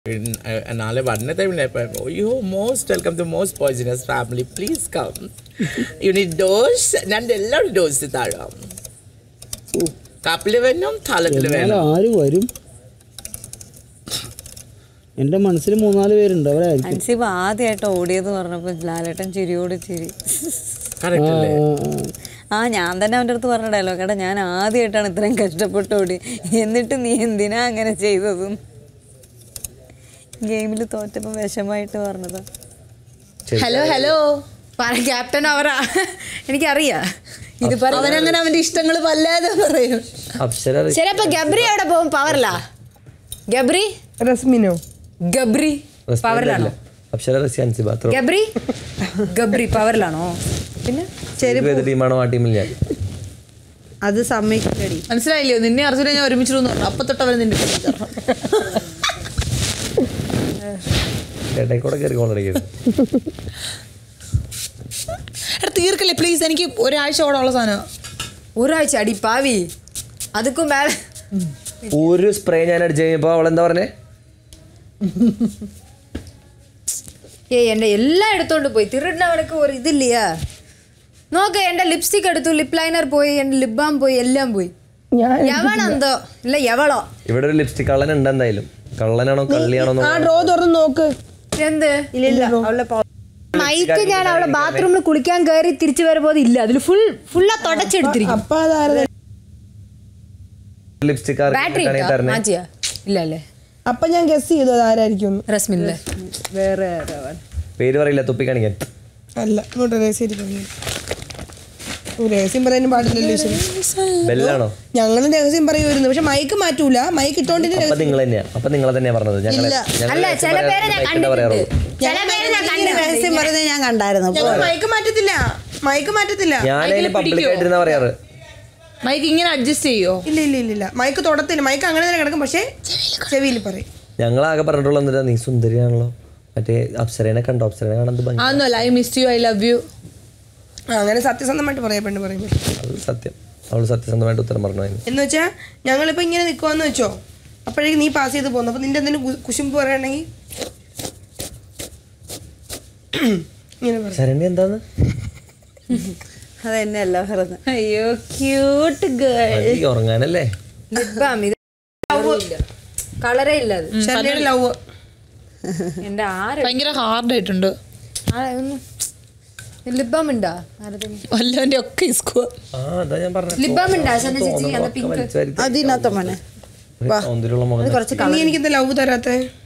നാളെ വന്ന ടൈമിൽ അയ്യോ most welcome to most poisonous family please come യൂണിറ്റ് ഡോസ് ഞാൻ എല്ലാവരും ഡോസ് താഴാം കപ്പിൽ വേണം തലത്തിൽ എന്നാലും വേണം ആര് വരും എൻ്റെ മനസ്സിൽ മൂന്നാല് പേരുണ്ട് അവരായിരിക്കും അൻസിബ് ആദ്യമായിട്ട് ഓടിയത് പറഞ്ഞപ്പോൾ ലാലേട്ടൻ ചിരിയോട് ചിരി കറക്റ്റ് അല്ലേ ആ ഞാൻ തന്നെ അവൻ്റെ അടുത്ത് പറഞ്ഞ ഡയലോഗ് എടാ ഞാൻ ആദ്യമായിട്ടാണ് ഇത്രയും കഷ്ടപ്പെട്ട് ഓടി എന്നിട്ട് നീ എന്തിനാ അങ്ങനെ ചെയ്തതും ഗെയിമിൽ തോറ്റപ്പോൾ വിഷമായിട്ട് പറഞ്ഞതാ ഹലോ ഹലോ പറ ക്യാപ്റ്റൻ അവരാ എനിക്കറിയാം ഇത് പറ അവനങ്ങനെ അവന്റെ ഇഷ്ടങ്ങൾ വല്ലാതെ പറയും അപ്സര ശരി അപ്പൊ ഗബ്രി എവിടെ പോകും പവറിലാ ഗബ്രി റസ്മിനോ ഗബ്രി പവറിലാണോ അപ്സര റസിയാൻസി ബാത്റൂം ഗബ്രി ഗബ്രി പവറിലാണോ പിന്നെ ഏത് ടീമാണോ ആ ടീമിൽ ഞാൻ അത് സമ്മതിക്കടി മനസ്സിലായില്ലയോ നിന്നെ അർജുന ഞാൻ ഒരുമിച്ചിരുന്നു അപ്പൊ തൊട്ട് അവൻ നിന്റെ ഇടയിൽ കൂടെ കയറി കൊണ്ടടിക്കരുത് എടാ തീർക്കല്ലേ പ്ലീസ് എനിക്ക് ഒരാഴ്ച ഓടമുള്ള സാധനം ഒരാഴ്ച അടി പാവി അതുക്കും മേലെ ഒരു സ്പ്രേ ഞാൻ അടിച്ചു കഴിഞ്ഞപ്പോ അവളെന്താ പറഞ്ഞേ ഏയ് എൻ്റെ എല്ലാം എടുത്തോണ്ട് പോയി തിരുടിന് അവനക്ക് ഒരു ഇതില്ലയാ നോക്ക് എൻ്റെ ലിപ്സ്റ്റിക് എടുത്തു ലിപ് ലൈനർ പോയി എൻ്റെ ലിപ് ബാം പോയി എല്ലാം പോയി യവണെന്തോ ഇല്ല യവളോ ഇവിടെ ഒരു ലിപ്സ്റ്റിക് കള്ളൻ ഉണ്ട് എന്തായാലും കള്ളനാണോ കള്ളിയാണോ ആ ഡ്രോ തുറന്ന് നോക്ക് എന്ത് ഇല്ല അവളുടെ മൈക്ക് ഞാൻ അവളെ ബാത്റൂമിൽ കുളിക്കാൻ കയറി തിരിച്ചു വരുമ്പോൾ ഇല്ല അതിൽ ഫുൾ ഫുള്ളാ തുടച്ചെടുത്തിരിക്കും അപ്പ അതാരത് ലിപ്സ്റ്റിക് ബാറ്ററി തരണേ മാറ്റിയാ ഇല്ല അല്ലേ അപ്പൊ ഞാൻ ഗസ് ചെയ്തു അതാരായിരിക്കും റസ്മില്ലേ വേറെ പേര് പറയില്ല തുപ്പി കാണിക്കാൻ അല്ല ഇങ്ങോട്ട് രഹസ്യം രഹസ്യം പറയാനും പാടില്ലല്ലോ ഈശ്വരൻ ബെല്ലാണോ ഞങ്ങളും രഹസ്യം പറയുമായിരുന്നു പക്ഷെ മൈക്ക് മാറ്റൂല മൈക്ക് ഇട്ടോണ്ടിന്റെ അപ്പൊ നിങ്ങൾ തന്നെയാ അപ്പൊ നിങ്ങളെ തന്നെയാ പറഞ്ഞത് ഞങ്ങളെ ഞങ്ങളെ അല്ല ചില പേരെ ഞാൻ രഹസ്യം പറയാറുള്ളൂ ചില പേര് ഞാൻ കണ്ടിട്ടുണ്ട് രഹസ്യം പറയുന്നത് ഞാൻ കണ്ടായിരുന്നു ഞങ്ങൾ മൈക്ക് മാറ്റത്തില്ല മൈക്ക് മാറ്റത്തില്ല ഞാനതിൽ പബ്ലിക് ആയിട്ടിരുന്ന പറയാറ് മൈക്ക് ഇങ്ങനെ അഡ്ജസ്റ്റ് ചെയ്യോ ഇല്ല ഇല്ല ഇല്ല ഇല്ല മൈക്ക് തൊടത്തില്ല മൈക്ക് അങ്ങനെ തന്നെ കിടക്കും പക്ഷെ ചെവിയിൽ പറയും ഞങ്ങളാകെ പറഞ്ഞിട്ടുള്ള എന്നിട്ടാ നീ സുന്ദരിയാണല്ലോ മറ്റേ അപ്സരേനെ കണ്ടോ അപ്സരനെ കാണാൻ എന്ത് ഭംഗി ആന്നല്ല I miss you I love you ആ, അങ്ങനെ സത്യസന്ധമായിട്ട് പറയാം പെണ്ണ് പറയുമ്പോൾ അത് സത്യം അവള് സത്യസന്ധമായിട്ട് ഉത്തരം പറഞ്ഞു അതിന് എന്ന് വെച്ചാൽ ഞങ്ങളിപ്പോൾ ഇങ്ങനെ നിൽക്കുവാന്ന് വെച്ചോ അപ്പോഴേക്കും നീ പാസ് ചെയ്ത് പോകുന്നു അപ്പോൾ നിന്റെ എന്തെങ്കിലും കു- കുശുമ്പ് പറയണമെങ്കിൽ ഇങ്ങനെ പറ ശരണ്യ എന്താന്ന് അത് തന്നെയല്ല പറഞ്ഞത് അയ്യോ ക്യൂട്ട് ഗേൾ മതി, ഉറങ്ങാനല്ലേ കളറേ ഇല്ല അത് ശരണ്യയുടെ ലവ് എന്റെ ആര് ഭയങ്കര ഹാർഡ് ആയിട്ടുണ്ട് ലിബാം ഉണ്ടാ വല്ലവന്റെ ഒക്കെ ഇസ്കോ ആ അതാ ഞാൻ പറഞ്ഞത് ലിബാം ഉണ്ടാ സന്ന ചേച്ചി അന്ന പിങ്ക് അതിനകത്ത മോനെ സൗന്ദര്യമുള്ള മുഖം നീ എനിക്ക് എന്താ ലവ് തരാത്തേ